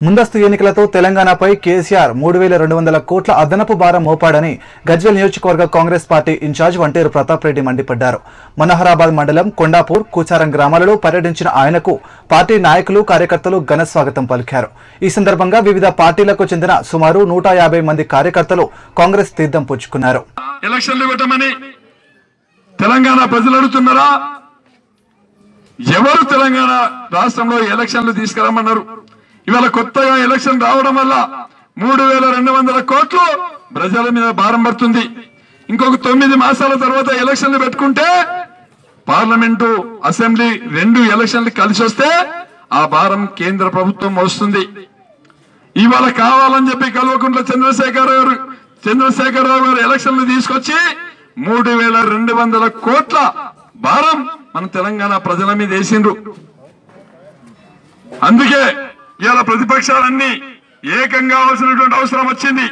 ముందస్తు ఎన్నికలతో తెలంగాణపై కేసీఆర్ మూడు వేల రెండు వందల కోట్ల అదనపు భారం మోపాడని గజ్వేల్ నియోజకవర్గ Congress party incharge Vanteru Pratap Reddy మండిపడ్డారు మనహరాబాద్ మండలం కొండాపూర్ కూచారం గ్రామాలలో పర్యటించిన ఆయనకు పార్టీ నాయకులు కార్యకర్తలు ఘన స్వాగతం పలికారు ఈ సందర్భంగా వివిధ పార్టీలకు చెందిన సుమారు నూట యాభై మంది కార్యకర్తలు కాంగ్రెస్ తీర్థం పుచ్చుకున్నారు ఎలక్షన్లు పెట్టమని తెలంగాణ ప్రజలు అడుగుతున్నారా ఎవరు తెలంగాణ రాష్ట్రంలో ఎలక్షన్లు తీసుకురమ్మన్నారు ఇవాళ కొత్తగా ఎలక్షన్ రావడం వల్ల మూడు వేల రెండు వందల కోట్లు ప్రజల మీద భారం పడుతుంది ఇంకొక తొమ్మిది మాసాల తర్వాత ఎలక్షన్లు పెట్టుకుంటే పార్లమెంటు అసెంబ్లీ రెండు ఎలక్షన్లు కలిసి వస్తే ఆ భారం కేంద్ర ప్రభుత్వం వస్తుంది ఇవాళ కావాలని చెప్పి కల్వకుంట్ల చంద్రశేఖర్ గారు చంద్రశేఖరరావు గారు ఎలక్షన్లు తీసుకొచ్చి మూడు వేల రెండు వందల కోట్ల భారం మన తెలంగాణ ప్రజల మీద వేసిండ్రు అందుకే ఇవాళ ప్రతిపక్షాలన్నీ ఏకం కావాల్సినటువంటి అవసరం వచ్చింది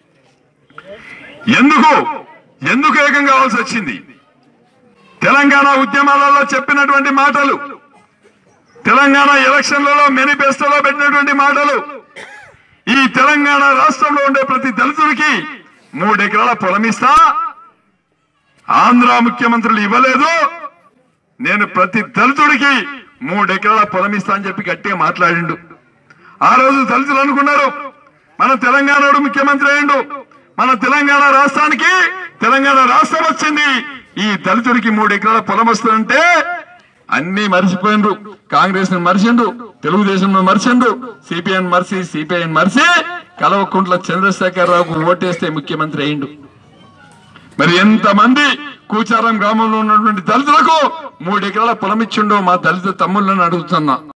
ఎందుకు ఎందుకు ఏకం కావాల్సి వచ్చింది తెలంగాణ ఉద్యమాలలో చెప్పినటువంటి మాటలు తెలంగాణ ఎలక్షన్లలో మేనిఫెస్టోలో పెట్టినటువంటి మాటలు ఈ తెలంగాణ రాష్ట్రంలో ఉండే ప్రతి దళితుడికి మూడు ఎకరాల పొలం ఇస్తా ఆంధ్ర ముఖ్యమంత్రులు ఇవ్వలేదు నేను ప్రతి దళితుడికి మూడు ఎకరాల పొలం ఇస్తా అని చెప్పి గట్టిగా మాట్లాడిండు ఆ రోజు దళితులు అనుకున్నారు మన తెలంగాణడు ముఖ్యమంత్రి అయ్యిండు మన తెలంగాణ రాష్ట్రానికి తెలంగాణ రాష్ట్రం వచ్చింది ఈ దళితుడికి మూడు ఎకరాల పొలం వస్తుందంటే అన్ని మర్చిపోయిండ్రు కాంగ్రెస్ ని మర్చిండు తెలుగుదేశం మర్చిండు సిపిఎన్ మర్చి సిపిఐ మర్చి కలవకుంట్ల చంద్రశేఖర్ రావుకు ఓటేస్తే ముఖ్యమంత్రి అయిండు మరి ఎంతమంది కూచారం గ్రామంలో ఉన్నటువంటి దళితులకు మూడు ఎకరాల పొలం ఇచ్చిండో మా దళిత తమ్ముళ్ళని అడుగుతున్నా